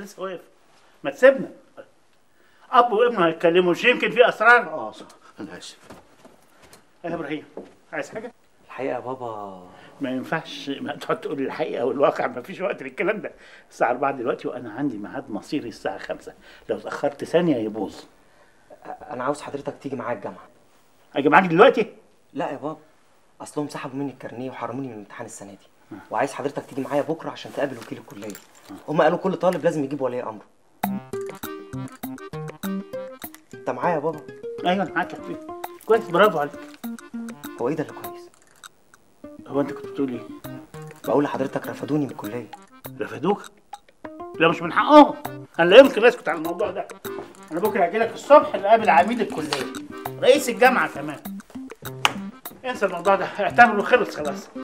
لسه واقف ما تسيبنا اب وابنه هيتكلموا مش يمكن في اسرار اه صح انا اسف يا ابراهيم عايز حاجه الحقيقه يا بابا ما ينفعش ما تقعد تقول الحقيقه والواقع ما فيش وقت للكلام ده الساعه 4 دلوقتي وانا عندي ميعاد مصيري الساعه 5 لو اتاخرت ثانيه يبوظ انا عاوز حضرتك تيجي معايا الجامعه اجي معاك دلوقتي لا يا بابا اصلهم سحبوا مني الكارنيه وحرموني من الامتحان السنه دي وعايز حضرتك تيجي معايا بكره عشان تقابل وكيل الكليه هم قالوا كل طالب لازم يجيب ولي امره انت معايا يا بابا ايوه انا معاك يا حبيبي كويس برافو عليك هو ايه ده اللي كويس هو انت كنت بتقول ايه بقول لحضرتك رفضوني من الكليه رفدوك لا مش من حقهم انا لا يمكن اسكت على الموضوع ده انا بكره هاجي لك الصبح نقابل عميد الكليه رئيس الجامعه كمان انسى الموضوع ده اعتبره خلص خلاص